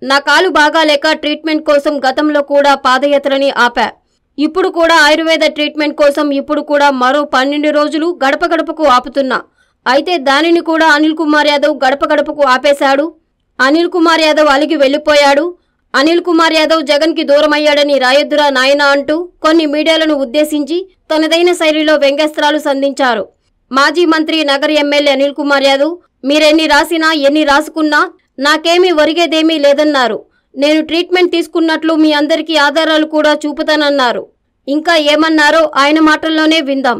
నా కాలు బాగాలేక ట్రీట్మెంట్ కోసం గతంలో కూడా పాదయాత్రని ఆపా ఇప్పుడు కూడా ఆయుర్వేద ట్రీట్మెంట్ కోసం ఇప్పుడు కూడా మరో పన్నెండు రోజులు గడప గడపకు ఆపుతున్నా అయితే దానిని కూడా అనిల్ కుమార్ యాదవ్ గడప గడపకు ఆపేశాడు అనిల్ కుమార్ యాదవ్ అలిగి వెళ్లిపోయాడు అనిల్ కుమార్ యాదవ్ జగన్ కి దూరమయ్యాడని రాయొద్దురా నాయనా అంటూ కొన్ని మీడియాలను ఉద్దేశించి తనదైన శైలిలో వ్యంగ్యాస్త్రాలు సంధించారు మాజీ మంత్రి నగర్ ఎమ్మెల్యే అనిల్ కుమార్ యాదవ్ మీరెన్ని రాసినా ఎన్ని రాసుకున్నా నాకేమీ ఒరిగేదేమీ లేదన్నారు నేను ట్రీట్మెంట్ తీసుకున్నట్లు మీ అందరికీ ఆధారాలు కూడా చూపుతానన్నారు ఇంకా ఏమన్నారో ఆయన మాటల్లోనే విందాం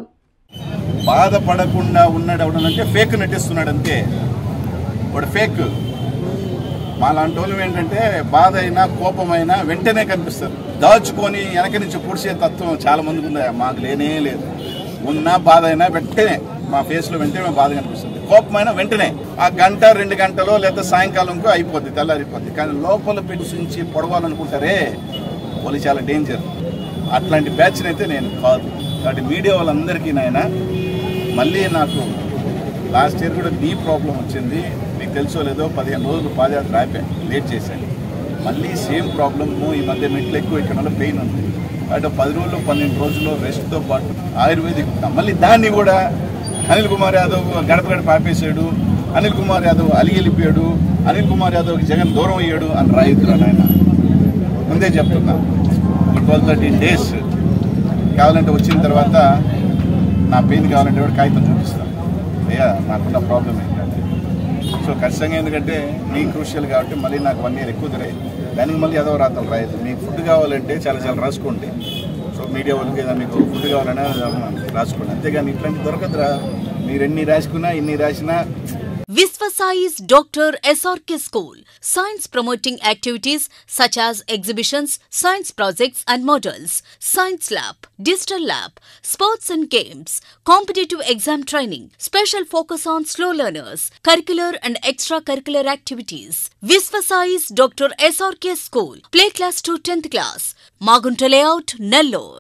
బాధపడకుండా ఉన్నాడు ఎవడనంటే ఫేక్ నటిస్తున్నాడు అంతే వాడు ఫేక్ మాలాంటి వాళ్ళు ఏంటంటే బాధ అయినా కోపమైనా వెంటనే కనిపిస్తారు దాచుకొని వెనక నుంచి పూడ్చే తత్వం చాలా మందికి ఉంది మాకు లేనే లేదు ఉన్న బాధ అయినా వెంటనే మా ఫేస్లో వెంటనే బాధ కనిపిస్తుంది కోపమైనా వెంటనే ఆ గంట రెండు గంటలో లేదా సాయంకాలంకు అయిపోద్ది తెల్లారిపోద్ది కానీ లోపల పెట్టి పొడవాలనుకుంటారే వాళ్ళు చాలా డేంజర్ అట్లాంటి బ్యాచ్ని అయితే నేను కాదు కాబట్టి మీడియా వాళ్ళందరికీ నాయన మళ్ళీ నాకు లాస్ట్ ఇయర్ కూడా నీ ప్రాబ్లం వచ్చింది మీకు తెలుసో లేదో పదిహేను రోజులు పాదయాత్ర ఆపాను లేట్ చేశాను మళ్ళీ సేమ్ ప్రాబ్లము ఈ మధ్య మెట్లు ఎక్కువ ఎక్కడంలో పెయిన్ ఉంది అంటే పది రోజులు పన్నెండు రోజులు రెస్ట్తో పాటు ఆయుర్వేదిక్ మళ్ళీ దాన్ని కూడా అనిల్ కుమార్ యాదవ్ గడప గడప ఆపేశాడు అనిల్ కుమార్ యాదవ్ అలిగి వెళ్ళిపోయాడు అనిల్ కుమార్ యాదవ్కి జగన్ దూరం అయ్యాడు అని రాయిద్దురా నాయన ముందే చెప్తున్నా ఒక ట్వెల్వ్ థర్టీన్ డేస్ కావాలంటే వచ్చిన తర్వాత నా పెయిన్ కావాలంటే కూడా కాగితం చూపిస్తాను అయ్యా నాకున్న ప్రాబ్లం ఏంటంటే సో ఖచ్చితంగా ఎందుకంటే నీ క్రూషియల్ కాబట్టి మళ్ళీ నాకు వన్ ఇయర్ ఎక్కువ తిరగదు దానికి మళ్ళీ ఏదో రాతలు రాయదు మీకు ఫుడ్ కావాలంటే చాలా చాలా రాసుకోండి సో మీడియా వాళ్ళకి ఏదైనా మీకు ఫుడ్ కావాలన్నా రాసుకోండి అంతేగాని ఇట్లాంటి దొరకదురా మీరు ఎన్ని రాసుకున్నా ఎన్ని రాసినా Visvasai's Dr. SRK School. Science promoting activities such as exhibitions, science projects and models, science lab, digital lab, sports and games, competitive exam training, special focus on slow learners, curricular and extracurricular activities. Visvasai's Dr. SRK School. Play class to 10th class. Magunta layout, Nellore.